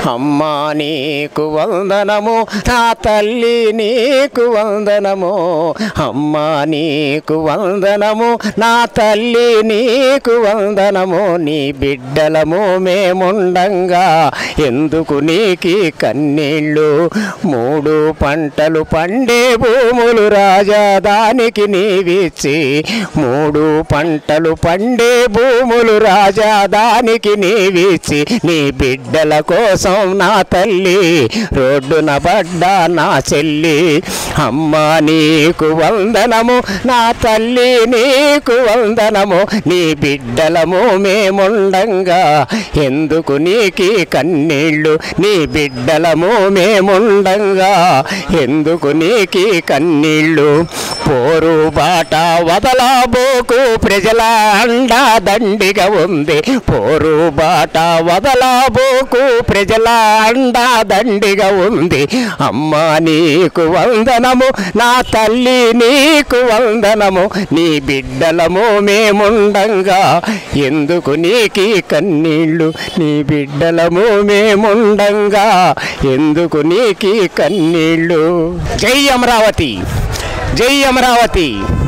అమ్మా నీకు వందనము నా తల్లి నీకు వందనము అమ్మా నీకు వందనము నా తల్లి నీకు వందనము నీ బిడ్డలము మేముండంగా ఎందుకు నీకి కన్నీళ్ళు మూడు పంటలు పండే భూములు రాజా దానికి నీవిచ్చి మూడు పంటలు పండే భూములు రాజా దానికి నీవిచ్చి నీ బిడ్డల కోసం నా తల్లి రోడ్డున పడ్డా నా చెల్లి అమ్మ నీకు వందనము నా తల్లి నీకు వందనము నీ బిడ్డలము మేముండంగా ఎందుకు నీకి కన్నీళ్ళు నీ బిడ్డలము మేముండంగా ఎందుకు నీకి కన్నీళ్ళు పోరు బాట వదలబోకు ప్రజల అండా దండిగా ఉంది పోరు బాట వదలబోకు ప్రజల అండా దండిగా ఉంది అమ్మ నీకు వందనము నా తల్లి నీకు వందనము నీ బిడ్డలము మేముండంగా ఎందుకు నీకి కన్నీళ్ళు నీ బిడ్డలము మేముండంగా ఎందుకు నీకి కన్నీళ్ళు జై అమరావతి జై అమరావతి